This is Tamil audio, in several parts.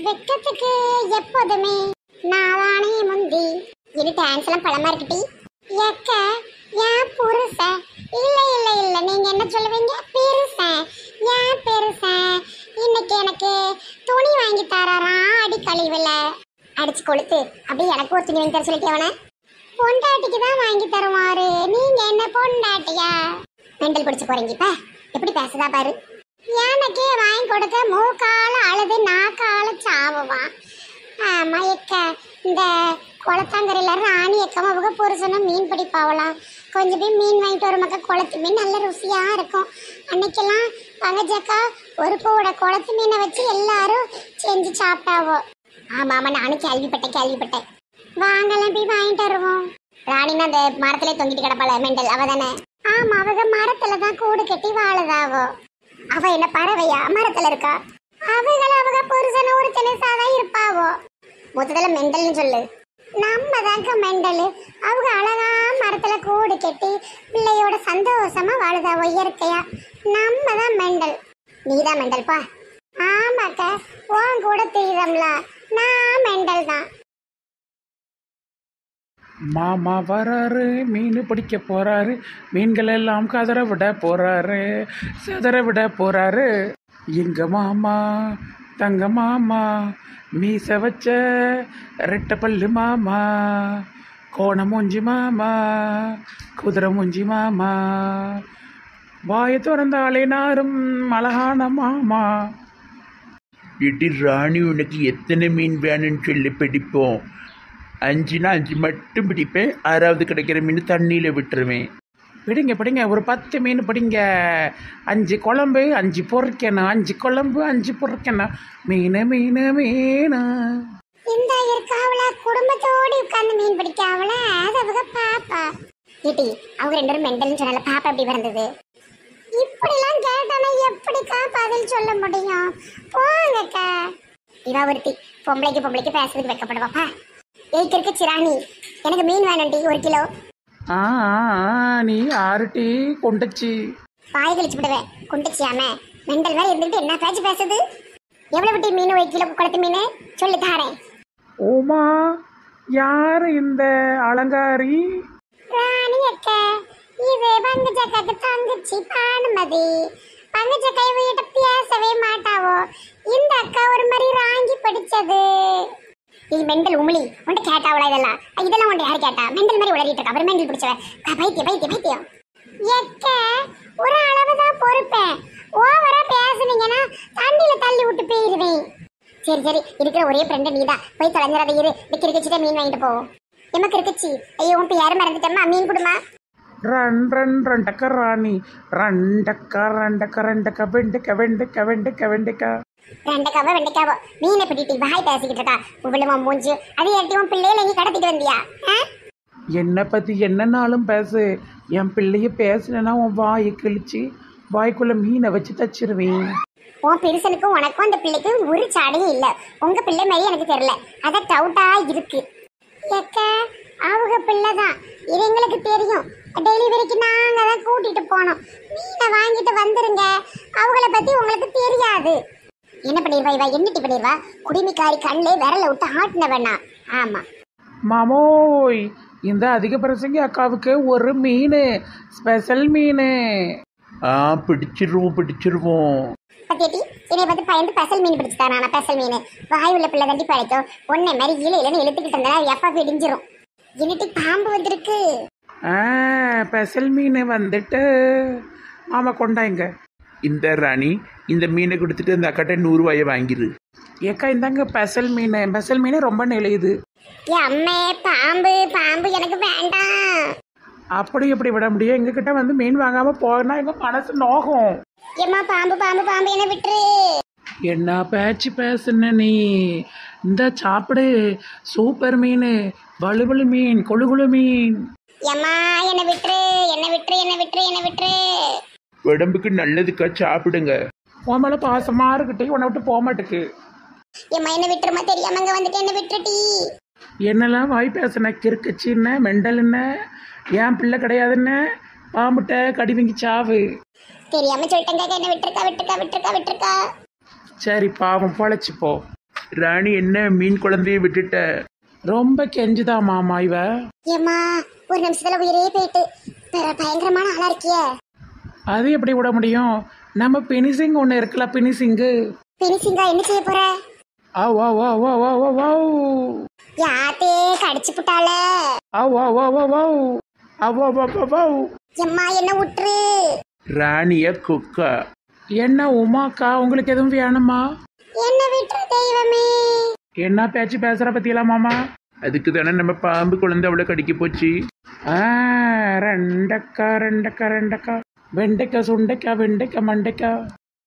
வெக்கத்துக்கு எப்போதுமே நாளானே முந்தி இது டான்ஸ் எல்லாம் பழமா இருக்குடி எக்க ஏன் புருஷன் இல்ல இல்ல இல்ல நீங்க என்ன சொல்லுவீங்க பெருசன் ஏன் பெருசன் இன்னைக்கு எனக்கு துணி வாங்கி தராராம் அடி கழிவுல அடிச்சு கொளுத்து அப்படியே எனக்கு ஒரு துணி வாங்கி தர சொல்லிக்கவன பொண்டாட்டிக்கு தான் வாங்கி தருவாரு நீங்க என்ன பொண்டாட்டியா மெண்டல் பிடிச்சு போறீங்க இப்ப எப்படி பேசுதா பாரு எனக்கே வாங்கி கொடுக்க மூக்கால அழுது நாக்கால சாவுவான் ஆமா எக்க இந்த குளத்தாங்கரையில ராணி எக்கம் அவங்க புருஷனும் மீன் பிடிப்பாவலாம் கொஞ்சம் போய் மீன் வாங்கிட்டு வர மக்கள் குளத்து மீன் நல்ல ருசியா இருக்கும் அன்னைக்கெல்லாம் பங்கஜக்கா ஒரு கூட குளத்து மீனை வச்சு எல்லாரும் செஞ்சு சாப்பிட்டாவோ ஆமா ஆமா நானும் கேள்விப்பட்டேன் கேள்விப்பட்டேன் வாங்கலாம் போய் வாங்கிட்டு வருவோம் ராணினா அந்த மரத்துல தொங்கிட்டு கிடப்பாள மெண்டல் அவ தானே ஆமா அவங்க மரத்துல தான் கூடு கட்டி வாழுதாவோ அவ என்ன பறவையா மரத்துல இருக்கா அவங்கள அவங்க புருஷன ஒரு தினசாதான் இருப்பாவோ மொத்தத்துல மெண்டல்னு சொல்லு நம்ம தாங்க மெண்டல் அவங்க அழகா மரத்துல கூடு கட்டி பிள்ளையோட சந்தோஷமா வாழுதாவோ இயற்கையா நம்ம தான் மெண்டல் நீதான் மெண்டல்பா ஆமாக்கா உன் கூட தீரம்ல நான் மெண்டல் தான் மாமா வராரு மீன் பிடிக்க போறாரு மீன்கள் எல்லாம் கதற விட போறாரு சதற விட போறாரு எங்க மாமா தங்க மாமா மீச வச்ச ரெட்டை பல்லு மாமா கோண மூஞ்சி மாமா குதிரை மூஞ்சி மாமா வாயை திறந்தாலே நாரும் அழகான மாமா இடி ராணி உனக்கு எத்தனை மீன் வேணும்னு சொல்லி பிடிப்போம் அஞ்சுனா அஞ்சு மட்டும் பிடிப்பேன் ஆறாவது கிடைக்கிற மீன் தண்ணியில் விட்டுருவேன் பிடிங்க பிடிங்க ஒரு பத்து மீன் பிடிங்க அஞ்சு குழம்பு அஞ்சு பொரிக்கணும் அஞ்சு குழம்பு அஞ்சு பொரிக்கணும் மீன் மீன் மீன் இந்த இருக்காவல குடும்பத்தோடு உட்கார்ந்து மீன் பிடிக்காவல அது அவங்க பாப்பா ஏட்டி அவங்க ரெண்டு பேரும் மெண்டல்னு சொன்னால பாப்பா எப்படி பிறந்தது இப்படிலாம் கேட்டானா எப்படிக்கா பதில் சொல்ல முடியும் போங்கக்கா இவா ஒருத்தி பொம்பளைக்கு பொம்பளைக்கு பேசுறதுக்கு வைக்கப்படுவாப்பா ஏய்க்கு இருக்கு சிராணி எனக்கு மீன் வேணும்டி ஒரு கிலோ ஆ ஆ, ஆ, நீ ஆறுட்டி கொண்டுச்சு பாய் கழிச்சு விடுவேன் குண்டுச்சியாம மெண்டல் வேற இருந்துட்டு என்ன பேச்சு பேசுது எவ்வளவு விட்டி மீன் ஒரு கிலோ குளத்து மீன் சொல்லி தாரேன் ஓமா யார் இந்த அலங்காரி ராணி அக்கா இது பங்குச்சக்காக்கு தங்கச்சி பானுமதி பங்குச்சக்கா இவகிட்ட பேசவே மாட்டாவோ இந்த அக்கா ஒரு மாதிரி ராங்கி படிச்சது இது மெண்டல் உமிழி உன்ட்ட கேட்டாவளா இதெல்லாம் அஹ் இதெல்லாம் உன்ட்ட யார் கேட்டா மெண்டல் மாதிரி உளறிட்டு இருக்கா அவர் மெண்டல் பிடிச்சவ அக்கா, பைத்தியம் பைத்தியம் பைத்தியம் எக்க ஒரு அளவு தான் பொறுப்பேன் ஓவரா பேசுனீங்கன்னா தண்ணியில தள்ளி விட்டு போயிருவேன் சரி சரி இருக்கிற ஒரே ஃப்ரெண்டு நீதான் போய் தொலைஞ்சிடாத இரு இந்த கிரிக்கச்சிட்டே மீன் வாங்கிட்டு போவோம் எமக்கு இருக்குச்சி ஐயோ உன் பேர் மறந்துட்டம்மா மீன் கொடுமா ரன் ரன் ரண்டக்க ராணி ரண்டக்க ரண்டக்க ரண்டக்க வெண்டக்க வெண்டக்க வெண்டக்க வெண்டக்க ரெண்டக்காவோ வெண்டைக்காவோ மீனை பிடிட்டி வாய் பேசிக்கிட்டு இருக்கா உவ்வளவா மூஞ்சு அது ஏட்டி உன் பிள்ளையில நீ கடத்திட்டு வந்தியா ஆ? என்னை பற்றி என்னன்னாலும் பேசு என் பிள்ளைய பேசுனேன்னா உன் வாயை கிழிச்சு வாய்க்குள்ள மீனை வச்சு தச்சிருவேன் உன் பெருசனுக்கும் உனக்கும் அந்த பிள்ளைக்கும் ஒரு சாடையும் இல்ல உங்க பிள்ளை மாதிரி எனக்கு தெரியல அத டவுட்டா இருக்கு எக்க அவங்க பிள்ளை தான் இது எங்களுக்கு தெரியும் டெலிவரிக்கு நாங்க தான் கூட்டிட்டு போனோம் மீனை வாங்கிட்டு வந்துருங்க அவங்கள பத்தி உங்களுக்கு தெரியாது என்ன பண்ணிருவா இவ என்னட்டி பண்ணிருவா குடிமிக்காரி கண்ணு விரல விட்டு ஆட்டின வேணா ஆமா மாமோய் இந்த அதிக பிரசங்கி அக்காவுக்கு ஒரு மீன் ஸ்பெஷல் மீன் ஆ பிடிச்சிருவோம் பிடிச்சிருவோம் பத்தியட்டி என்னை பார்த்து பயந்து பெசல் மீன் பிடிச்சு தரானா பெசல் மீன் வாய் உள்ள பிள்ளை தண்டி பழைக்கும் ஒன்னை மாதிரி இல இல்லைன்னு இழுத்துக்கிட்டு இருந்தா அது எப்பா பிடிஞ்சிரும் என்னட்டி பாம்பு வந்திருக்கு ஆ ஸ்பெஷல் மீன் வந்துட்டு மாமா கொண்டாங்க இந்த ராணி இந்த மீனை கொடுத்துட்டு அந்த அக்காட்ட நூறுரூவாயை வாங்கிரு ஏக்கா இந்தாங்க ஸ்பெஷல் மீன் ஸ்பெஷல் மீன் ரொம்ப நிலையுது ஏ அம்மே பாம்பு பாம்பு எனக்கு வேண்டாம் அப்படி எப்படி விட முடியும் எங்ககிட்ட வந்து மீன் வாங்காம போனா எங்க மனசு நோகும் ஏம்மா பாம்பு பாம்பு பாம்பு என்ன விட்டுரு என்ன பேச்சு பேசுன நீ இந்த சாப்பிடு சூப்பர் மீன் வலுவலு மீன் கொழு கொழு மீன் ஏம்மா என்ன விட்டுரு என்ன விட்டுரு என்ன விட்டுரு என்ன விட்டுரு உடம்புக்கு நல்லதுக்கா சாப்பிடுங்க உன் மேல பாசமா இருக்கட்டே உன்னை விட்டு போக மாட்டேக்கு ஏம்மா என்ன விட்டுருமா தெரியாம இங்க வந்துட்டு என்ன விட்டுருட்டி என்னெல்லாம் வாய் பேசுன கிறுக்குச்சின்ன மெண்டல்ன ஏன் பிள்ளை கிடையாதுன்னு பாம்புட்ட கடி வாங்கி சாவு தெரியாம சொல்லிட்டேங்க என்ன விட்டுருக்கா விட்டுருக்கா விட்டுருக்கா விட்டுருக்கா சரி பாவம் பொழைச்சி போ ராணி என்ன மீன் குழந்தைய விட்டுட்ட ரொம்ப கெஞ்சுதா மாமா இவ ஏம்மா ஒரு நிமிஷத்துல உயிரே போயிட்டு பெர- பயங்கரமான ஆளா இருக்கியே அது எப்படி விட முடியும் நம்ம பினிசிங் ஒன்று இருக்குல்ல பினிசிங்கு பினிசிங்கா என்ன செய்ய போற ஆ வா வா வா வா வா வா யாத்தே கடிச்சு புட்டாளே ஆ வா வா வா வா ஆ வா வா வா வா எம்மா என்ன விட்டுரு ராணிய குக்கா என்ன உமாக்கா உங்களுக்கு எதுவும் வேணுமா என்ன விட்டுரு தெய்வமே என்ன பேச்சு பேசுற பத்தியெல்லாம் மாமா அதுக்கு தானே நம்ம பாம்பு குழந்தை அவளை கடிக்க போச்சு ஆ ரெண்டக்கா ரெண்டக்கா ரெண்டக்கா வெண்டைக்காய் சுண்டைக்காய் வெண்டைக்காய் மண்டைக்காய்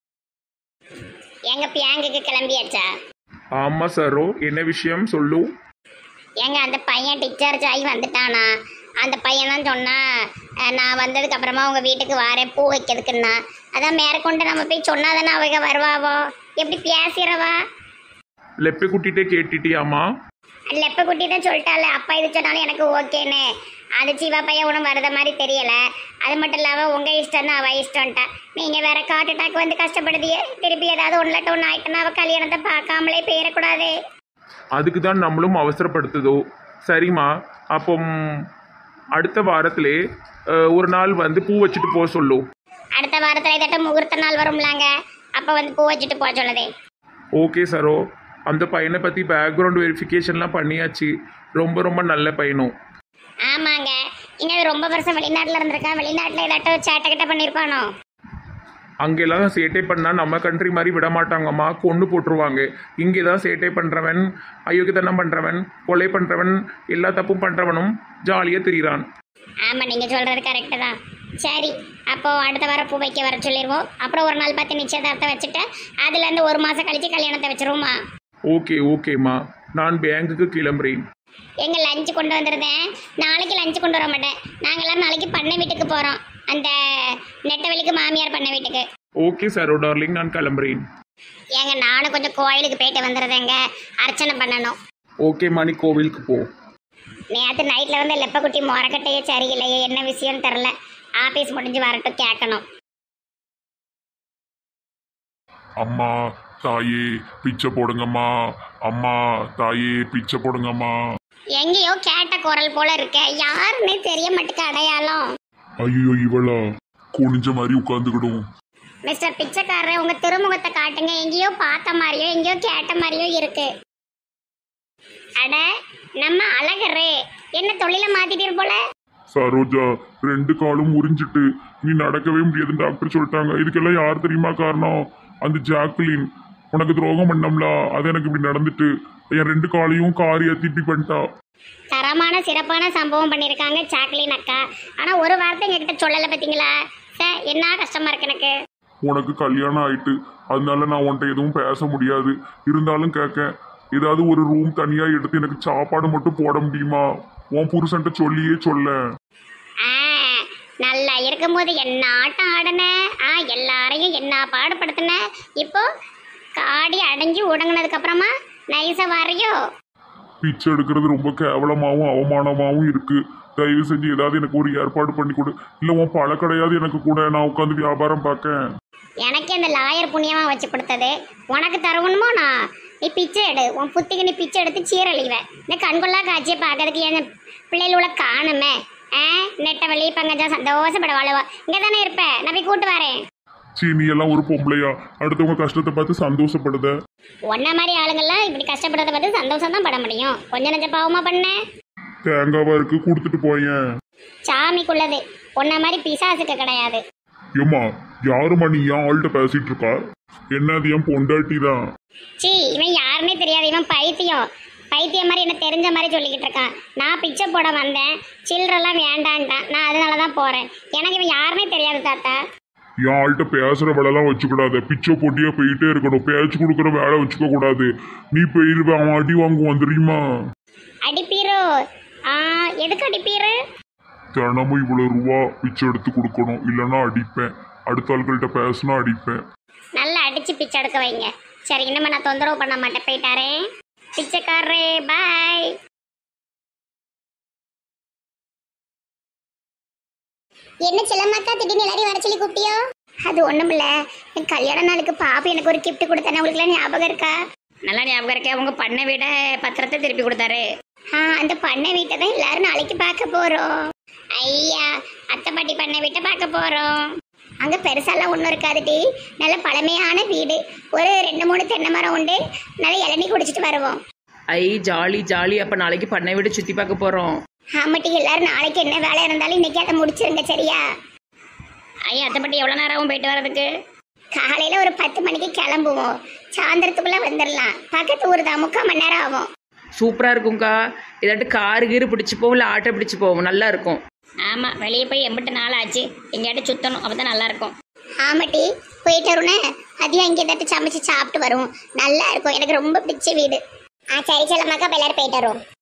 எங்க பியாங்குக்கு கிளம்பியாச்சா ஆமா சாரோ என்ன விஷயம் சொல்லு ஏங்க அந்த பையன் டிஸ்சார்ஜ் ஆகி வந்துட்டானா அந்த பையன் தான் சொன்னா அஹ், நான் வந்ததுக்கு அப்புறமா உங்க வீட்டுக்கு வரேன் பூ வைக்கிறதுக்குன்னா அதான் மேற்கொண்டு நம்ம போய் சொன்னாதானே அவங்க வருவாவோ எப்படி பேசிறவா லெப்பை குட்டிட்டே கேட்டுட்டியாமா லெப்ப குட்டி தான் சொல்லிட்டால அப்பா இது சொன்னாலும் எனக்கு ஓகேன்னு அது சிவா பையன் ஒன்றும் வரத மாதிரி தெரியல அது மட்டும் இல்லாமல் உங்கள் இஷ்டம் தான் அவள் இஷ்டம்ட்டா நீங்கள் வேற காட்டு அட்டாக் வந்து கஷ்டப்படுதியே திருப்பி ஏதாவது ஒன்றுலட்ட ஒன்று ஆயிட்டுனா அவள் கல்யாணத்தை பார்க்காமலே போயிடக்கூடாது அதுக்கு தான் நம்மளும் அவசரப்படுத்துதோ சரிம்மா அப்போ ம், அடுத்த வாரத்திலே அஹ், ஒரு நாள் வந்து பூ வச்சுட்டு போக சொல்லு அடுத்த வாரத்தில் இதாட்ட முகூர்த்த நாள் வரும்லாங்க அப்போ வந்து பூ வச்சுட்டு போக சொல்லுதே ஓகே சரோ அந்த பையனை பற்றி பேக்ரவுண்ட் வெரிஃபிகேஷன்லாம் பண்ணியாச்சு ரொம்ப ரொம்ப நல்ல பையனும் ஆமாங்க இங்கே ரொம்ப வருஷம் வெளிநாட்டில் இருந்திருக்கான் வெளிநாட்டில் ஏதாட்டும் சேட்டை கிட்ட பண்ணியிருப்பானோ அங்கெல்லாம் சேட்டை பண்ணால் நம்ம கண்ட்ரி மாதிரி விட மாட்டாங்கம்மா கொண்டு போட்டுருவாங்க இங்கே தான் சேட்டை பண்ணுறவன் அயோக்கியத்தனம் பண்ணுறவன் கொலை பண்ணுறவன் எல்லா தப்பும் பண்ணுறவனும் ஜாலியாக திரியிறான் ஆமாம் நீங்கள் சொல்கிறது கரெக்டு தான் சரி அப்போ அடுத்த வாரம் பூ வைக்க வர சொல்லிடுவோம் அப்புறம் ஒரு நாள் பார்த்து நிச்சயதார்த்தம் வச்சுட்டு அதுலேருந்து ஒரு மாதம் கழிச்சு கல்யாணத்தை வச்சிருவோமா ஓகே ஓகேம்மா நான் பேங்குக்கு கிளம்புறேன் எங்க லஞ்சு கொண்டு வந்திருந்தேன் நாளைக்கு லஞ்சு கொண்டு வர மாட்டேன் நாங்கெல்லாம் நாளைக்கு பண்ணை வீட்டுக்கு போகிறோம் அந்த நெட்டவெளிக்கு மாமியார் பண்ணை வீட்டுக்கு ஓகே சாரோ டார்லிங் நான் கிளம்புறேன் ஏங்க நானும் கொஞ்சம் கோயிலுக்கு போயிட்டு வந்துடுறேங்க அர்ச்சனை பண்ணணும் ஓகே மணி கோவிலுக்கு போ நேற்று நைட்டில் வந்து லெப்பக்குட்டி முறக்கட்டையே சரியில்லையே என்ன விஷயம்னு தெரில ஆஃபீஸ் முடிஞ்சு வரட்டும் கேட்கணும் அம்மா தாயே பிச்சை போடுங்கம்மா அம்மா தாயே பிச்சை போடுங்கம்மா எங்கேயோ கேட்ட குரல் போல இருக்க யாருன்னே தெரிய மாட்டேங்க அடையாளம் ஐயோ இவளா குனிஞ்ச மாதிரி உட்காந்துக்கிடும் மிஸ்டர் பிச்சைக்காரர் உங்க திருமுகத்தை காட்டுங்க எங்கேயோ பார்த்த மாதிரியோ எங்கேயோ கேட்ட மாதிரியோ இருக்கு அட நம்ம அழகரு என்ன தொழில மாத்திட்டீர் போல சரோஜா ரெண்டு காலும் முறிஞ்சிட்டு நீ நடக்கவே முடியாதுன்னு டாக்டர் சொல்லிட்டாங்க இதுக்கெல்லாம் யார் தெரியுமா காரணம் அந்த ஜாக்லின் உனக்கு துரோகம் பண்ணம்ல அது எனக்கு இப்படி நடந்துட்டு என் ரெண்டு காலையும் காரி ஏத்தி இப்படி பண்ணிட்டா தரமான சிறப்பான சம்பவம் பண்ணியிருக்காங்க சாக்லின் அக்கா ஆனா ஒரு வார்த்தை எங்ககிட்ட சொல்லல பாத்தீங்களா சார் என்ன கஷ்டமா இருக்கு எனக்கு உனக்கு கல்யாணம் ஆயிட்டு அதனால நான் உன்கிட்ட எதுவும் பேச முடியாது இருந்தாலும் கேட்க ஏதாவது ஒரு ரூம் தனியா எடுத்து எனக்கு சாப்பாடு மட்டும் போட முடியுமா உன் புருஷன்ட்ட சொல்லியே சொல்ல ஆ, நல்லா இருக்கும்போது என்ன ஆட்டம் ஆடின ஆ எல்லாரையும் என்ன பாடுபடுத்தின இப்போ காடி அடைஞ்சு உடங்கினதுக்கு அப்புறமா நைஸா வரையோ பிச்சை எடுக்கிறது ரொம்ப கேவலமாகவும் அவமானமாகவும் இருக்கு தயவு செஞ்சு ஏதாவது எனக்கு ஒரு ஏற்பாடு பண்ணி கொடு இல்லை உன் பழக்கடையாவது எனக்கு கூட நான் உட்காந்து வியாபாரம் பார்க்கேன் எனக்கு அந்த லாயர் புண்ணியமா வச்சு கொடுத்தது உனக்கு தரவணுமோ நான் நீ பிச்சை எடு உன் புத்திக்கு நீ பிச்சை எடுத்து சீரழிவ இந்த கண்கொள்ளா காட்சியை பார்க்கறதுக்கு என் பிள்ளைகளோட காணுமே ஆ நெட்ட வழி பங்கஜா சந்தோஷப்பட வாழுவா இங்கே தானே இருப்ப நான் போய் கூட்டு வரேன் சீ நீ எல்லாம் ஒரு பொம்பளையா அடுத்தவங்க கஷ்டத்தை பார்த்து சந்தோஷப்படுத உன்ன மாதிரி ஆளுங்கள்லாம் இப்படி கஷ்டப்படுறத பார்த்து சந்தோஷம் தான் பட முடியும் கொஞ்ச நெஞ்ச பாவமா பண்ண தேங்காவா இருக்கு கொடுத்துட்டு போயேன் சாமிக்குள்ளது உன்ன மாதிரி பிசாசுக்கு கிடையாது ஏம்மா யாரும்மா நீ ஏன் ஆள்கிட்ட பேசிட்டு இருக்கா என்னது என் பொண்டாட்டி தான் சீ இவன் யாருன்னே தெரியாது இவன் பைத்தியம் பைத்தியம் மாதிரி என்ன தெரிஞ்ச மாதிரி சொல்லிக்கிட்டு இருக்கான் நான் பிச்சை போட வந்தேன் சில்லறெல்லாம் வேண்டான்ட்டான் நான் அதனால தான் போகிறேன் எனக்கு இவன் யாருன்னே தெரியாது தாத்தா என் ஆள்கிட்ட பேசுற வேலைலாம் வச்சுக்கூடாது பிச்சை போட்டியா போயிட்டே இருக்கணும் பேச்சு கொடுக்குற வேலை வச்சுக்க கூடாது நீ போயிருவ அவன் அடி வாங்குவான் தெரியுமா அடிப்பீரோ ஆ எதுக்கு அடிப்பீரு தினமும் இவ்வளவு ரூபா பிச்சை எடுத்து கொடுக்கணும் இல்லைன்னா அடிப்பேன் அடுத்த ஆட்கள்கிட்ட பேசினா அடிப்பேன் நல்லா அடிச்சு பிச்சை எடுக்க வைங்க சரி இனிமே நான் தொந்தரவு பண்ண மாட்டேன் போயிட்டாரே பிச்சைக்காரரே பாய் என்ன செல்லமாக்கா திடீர்னு எல்லாரையும் வர சொல்லி கூப்பிட்டியோ அது ஒண்ணும் இல்ல என் கல்யாண நாளுக்கு பாப்பா எனக்கு ஒரு gift கொடுத்தேன் உங்களுக்கு ஞாபகம் இருக்கா நல்லா ஞாபகம் இருக்கே உங்க பண்ணை விட பத்திரத்தை திருப்பி கொடுத்தாரு ஆ அந்த பண்ணை வீட்டை தான் எல்லாரும் நாளைக்கு பார்க்க போறோம் ஐயா அத்தை பாட்டி பண்ணை வீட்டை பார்க்க போறோம் அங்க பெருசாலாம் ஒன்றும் இருக்காதுடி நல்ல பழமையான வீடு ஒரு ரெண்டு மூணு தென்னை மரம் உண்டு நல்ல இளநீ குடிச்சிட்டு வருவோம் ஐ ஜாலி ஜாலி அப்போ நாளைக்கு பண்ணை விட சுற்றி பார்க்க போகிறோம் ஆமாட்டி எல்லாரும் நாளைக்கு என்ன வேலை இருந்தாலும் இன்னைக்கு அதை முடிச்சிருங்க சரியா ஐயா அத்தைப்பட்டி எவ்வளோ நேரம் ஆகும் போயிட்டு வர்றதுக்கு காலையில ஒரு பத்து மணிக்கு கிளம்புவோம் சாயந்தரத்துக்குள்ள வந்துடலாம் பக்கத்து ஊர் தான் முக்கால் மணி நேரம் ஆகும் சூப்பராக இருக்கும்க்கா இதாட்டு காரு கீரு பிடிச்சி போவோம் இல்லை ஆட்டோ பிடிச்சி போவோம் நல்லா இருக்கும் ஆமாம் வெளியே போய் எம்பிட்டு நாள் ஆச்சு எங்கேயாட்டு சுற்றணும் அப்போ தான் நல்லாயிருக்கும் ஆமாட்டி போயிட்டு வரும்னே அதையும் அங்கே ஏதாட்டு சமைச்சு சாப்பிட்டு வருவோம் நல்லா இருக்கும் எனக்கு ரொம்ப பிடிச்ச வீடு ஆ சரி செல்லமாக்கா அப்ப எல்லாரும் போயிட்டு வருவோம்